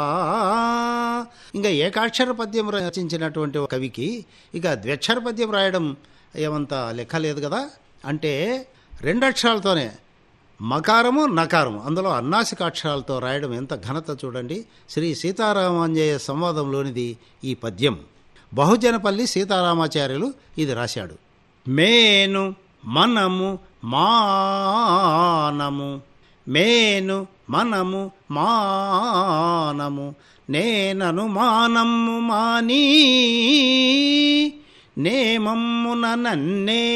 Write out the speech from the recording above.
ఇంకా ఏకాక్షర పద్యం రచించినటువంటి ఒక కవికి ఇక ద్వ్యక్షర పద్యం రాయడం ఏమంత లెక్క లేదు కదా అంటే రెండు అక్షరాలతోనే మకారము నకారము అందులో అన్నాసిక అక్షరాలతో రాయడం ఎంత ఘనత చూడండి శ్రీ సీతారామాంజనేయ సంవాదంలోనిది ఈ పద్యం బహుజనపల్లి సీతారామాచార్యులు ఇది రాశాడు మేను మనము మానము మేను మనము మానము నేనను మానము మాని నేమమ్మున నన్నే